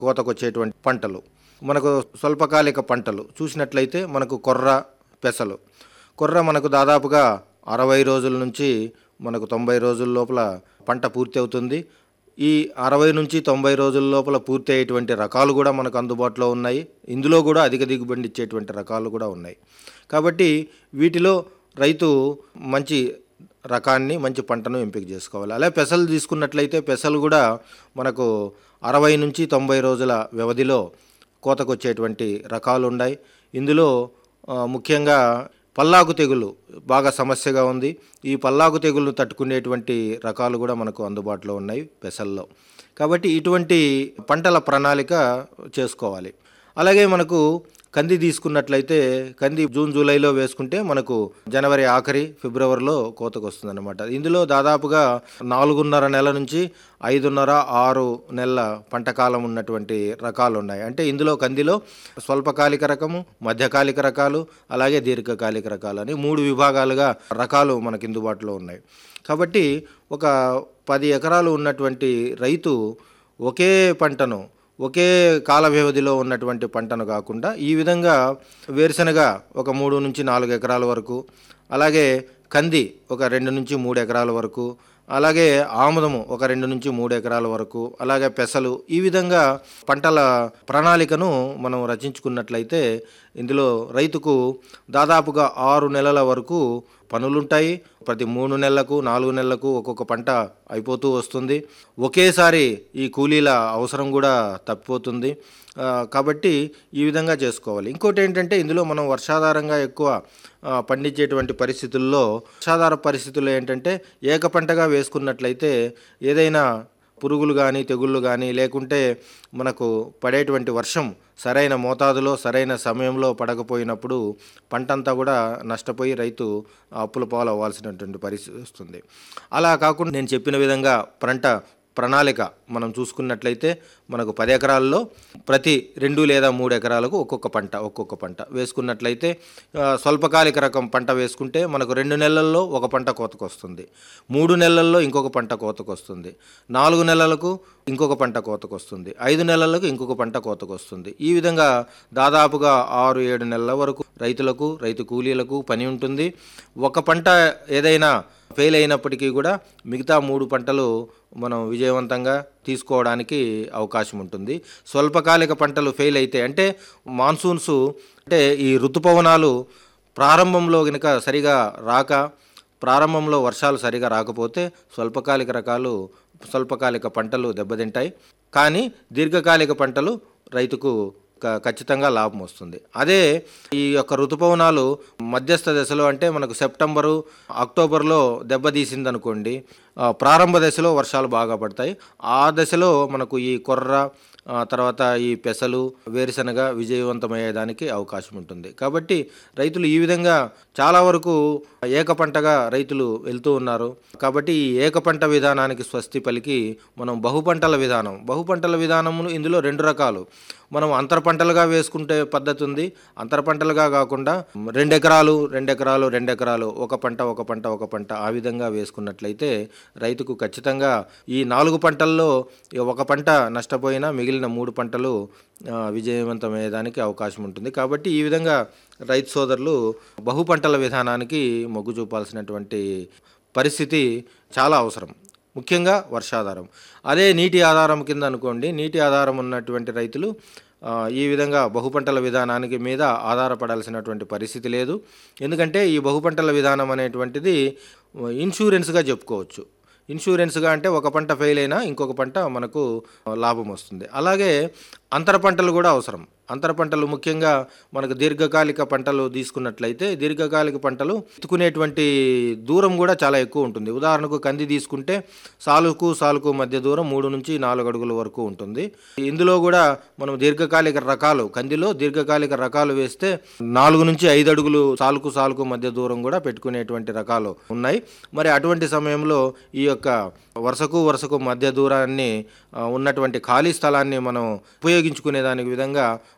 కోతకొచ్చేటువంటి పంటలు మనకు స్వల్పకాలిక పంటలు చూసినట్లయితే మనకు కొర్ర పెసలు కొర్ర మనకు దాదాపుగా అరవై రోజుల నుంచి మనకు తొంభై రోజుల లోపల పంట పూర్తి అవుతుంది ఈ అరవై నుంచి తొంభై రోజుల లోపల పూర్తి అయ్యేటువంటి రకాలు కూడా మనకు అందుబాటులో ఉన్నాయి ఇందులో కూడా అధిక దిగుబడి ఇచ్చేటువంటి రకాలు కూడా ఉన్నాయి కాబట్టి వీటిలో రైతు మంచి రకాన్ని మంచి పంటను ఎంపిక చేసుకోవాలి అలాగే పెసలు తీసుకున్నట్లయితే పెసలు కూడా మనకు అరవై నుంచి తొంభై రోజుల వ్యవధిలో కోతకొచ్చేటువంటి రకాలు ఉన్నాయి ఇందులో ఆ, ముఖ్యంగా పల్లాకు తెగులు బాగా సమస్యగా ఉంది ఈ పల్లాకు తెగులు తట్టుకునేటువంటి రకాలు కూడా మనకు అందుబాటులో ఉన్నాయి పెసల్లో కాబట్టి ఇటువంటి పంటల ప్రణాళిక చేసుకోవాలి అలాగే మనకు కంది తీసుకున్నట్లయితే కంది జూన్ జూలైలో వేసుకుంటే మనకు జనవరి ఆఖరి ఫిబ్రవరిలో కోతకు వస్తుందన్నమాట ఇందులో దాదాపుగా నాలుగున్నర నెల నుంచి ఐదున్నర ఆరు నెలల పంట కాలం ఉన్నటువంటి రకాలు ఉన్నాయి అంటే ఇందులో కందిలో స్వల్పకాలిక రకము మధ్యకాలిక రకాలు అలాగే దీర్ఘకాలిక రకాలు అని మూడు విభాగాలుగా రకాలు మనకి అందుబాటులో ఉన్నాయి కాబట్టి ఒక పది ఎకరాలు ఉన్నటువంటి రైతు ఒకే పంటను ఒకే కాల వ్యవధిలో ఉన్నటువంటి పంటను కాకుండా ఈ విధంగా వేరుశనగ ఒక మూడు నుంచి నాలుగు ఎకరాల వరకు అలాగే కంది ఒక రెండు నుంచి మూడు ఎకరాల వరకు అలాగే ఆముదము ఒక రెండు నుంచి మూడు ఎకరాల వరకు అలాగే పెసలు ఈ విధంగా పంటల ప్రణాళికను మనం రచించుకున్నట్లయితే ఇందులో రైతుకు దాదాపుగా ఆరు నెలల వరకు పనులుంటాయి ప్రతి మూడు నెలలకు నాలుగు నెలలకు ఒక్కొక్క పంట అయిపోతూ వస్తుంది ఒకేసారి ఈ కూలీల అవసరం కూడా తప్పిపోతుంది ఆ, కాబట్టి ఈ విధంగా చేసుకోవాలి ఇంకోటి ఏంటంటే ఇందులో మనం వర్షాధారంగా ఎక్కువ ఆ, పండించేటువంటి పరిస్థితుల్లో వర్షాధార పరిస్థితుల్లో ఏంటంటే ఏక పంటగా వేసుకున్నట్లయితే ఏదైనా పురుగులు కానీ తెగుళ్ళు కానీ లేకుంటే మనకు పడేటువంటి వర్షం సరైన మోతాదులో సరైన సమయంలో పడకపోయినప్పుడు పంటంతా కూడా నష్టపోయి రైతు అప్పుల పాలు అవ్వాల్సినటువంటి పరిస్థితి వస్తుంది అలా కాకుండా నేను చెప్పిన విధంగా పంట ప్రణాళిక మనం చూసుకున్నట్లయితే మనకు పది ఎకరాల్లో ప్రతి రెండు లేదా మూడు ఎకరాలకు ఒక్కొక్క పంట ఒక్కొక్క పంట వేసుకున్నట్లయితే ఆ, స్వల్పకాలిక రకం పంట వేసుకుంటే మనకు రెండు నెలల్లో ఒక పంట కోతకు వస్తుంది మూడు నెలల్లో ఇంకొక పంట కోతకు వస్తుంది నాలుగు నెలలకు ఇంకొక పంట కోతకు వస్తుంది ఐదు నెలలకు ఇంకొక పంట కోతకు వస్తుంది ఈ విధంగా దాదాపుగా ఆరు ఏడు నెలల వరకు రైతులకు రైతు కూలీలకు పని ఉంటుంది ఒక పంట ఏదైనా ఫెయిల్ అయినప్పటికీ కూడా మిగతా మూడు పంటలు మనం విజయవంతంగా తీసుకోవడానికి అవకాశం ఉంటుంది స్వల్పకాలిక పంటలు ఫెయిల్ అయితే అంటే మాన్సూన్స్ అంటే ఈ ఋతుపవనాలు ప్రారంభంలో కనుక సరిగా రాక ప్రారంభంలో వర్షాలు సరిగా రాకపోతే స్వల్పకాలిక రకాలు స్వల్పకాలిక పంటలు దెబ్బతింటాయి కానీ దీర్ఘకాలిక పంటలు రైతుకు క- ఖచ్చితంగా లాభం వస్తుంది అదే ఈ యొక్క ఋతుపవనాలు మధ్యస్థ దశలో అంటే మనకు సెప్టెంబరు అక్టోబర్లో దెబ్బతీసింది అనుకోండి ఆ, ప్రారంభ దశలో వర్షాలు బాగా పడతాయి ఆ దశలో మనకు ఈ కొర్ర ఆ, తర్వాత ఈ పెసలు వేరుశనగ విజయవంతమయ్యేదానికి అవకాశం ఉంటుంది కాబట్టి రైతులు ఈ విధంగా చాలా వరకు ఏక పంటగా రైతులు వెళ్తూ ఉన్నారు కాబట్టి ఈ ఏక పంట విధానానికి స్వస్తి పలికి మనం బహుపంటల విధానం బహుపంటల విధానములు ఇందులో రెండు రకాలు మనం అంతర పంటలుగా వేసుకుంటే పద్ధతి ఉంది అంతర పంటలుగా కాకుండా రెండు ఎకరాలు రెండు ఎకరాలు రెండు ఎకరాలు ఒక పంట ఒక పంట ఒక పంట ఆ విధంగా వేసుకున్నట్లయితే రైతుకు ఖచ్చితంగా ఈ నాలుగు పంటల్లో ఈ ఒక పంట నష్టపోయినా మిగిలిన మూడు పంటలు ఆ, విజయవంతమయ్యేదానికి అవకాశం ఉంటుంది కాబట్టి ఈ విధంగా రైతు సోదరులు బహు పంటల విధానానికి మొగ్గు చూపాల్సినటువంటి పరిస్థితి చాలా అవసరం ముఖ్యంగా వర్షాధారం అదే నీటి ఆధారం కింద అనుకోండి నీటి ఆధారం ఉన్నటువంటి రైతులు ఆ, ఈ విధంగా బహుపంటల విధానానికి మీద ఆధారపడాల్సినటువంటి పరిస్థితి లేదు ఎందుకంటే ఈ బహుపంటల విధానం అనేటువంటిది ఇన్సూరెన్స్గా చెప్పుకోవచ్చు ఇన్సూరెన్స్గా అంటే ఒక పంట ఫెయిల్ అయినా ఇంకొక పంట మనకు లాభం వస్తుంది అలాగే అంతర పంటలు కూడా అవసరం అంతర పంటలు ముఖ్యంగా మనకు దీర్ఘకాలిక పంటలు తీసుకున్నట్లయితే దీర్ఘకాలిక పంటలు ఎత్తుకునేటువంటి దూరం కూడా చాలా ఎక్కువ ఉంటుంది ఉదాహరణకు కంది తీసుకుంటే సాలుకు సాలుకు మధ్య దూరం మూడు నుంచి నాలుగు అడుగుల వరకు ఉంటుంది ఇందులో కూడా మనం దీర్ఘకాలిక రకాలు కందిలో దీర్ఘకాలిక రకాలు వేస్తే నాలుగు నుంచి ఐదు అడుగులు సాలుకు సాలుకు మధ్య దూరం కూడా పెట్టుకునేటువంటి రకాలు ఉన్నాయి మరి అటువంటి సమయంలో ఈ యొక్క వరుసకు వరుసకు మధ్య దూరాన్ని ఆ, ఉన్నటువంటి ఖాళీ స్థలాన్ని మనం ఉపయోగించుకునే దానికి విధంగా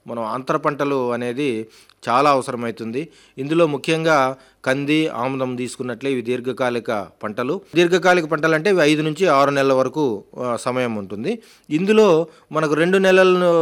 మనం అంతర పంటలు అనేది చాలా అవసరమవుతుంది ఇందులో ముఖ్యంగా కంది ఆముదం తీసుకున్నట్లే ఇవి దీర్ఘకాలిక పంటలు దీర్ఘకాలిక పంటలు అంటే ఇవి ఐదు నుంచి ఆరు నెలల వరకు ఆ, సమయం ఉంటుంది ఇందులో మనకు రెండు నెలలను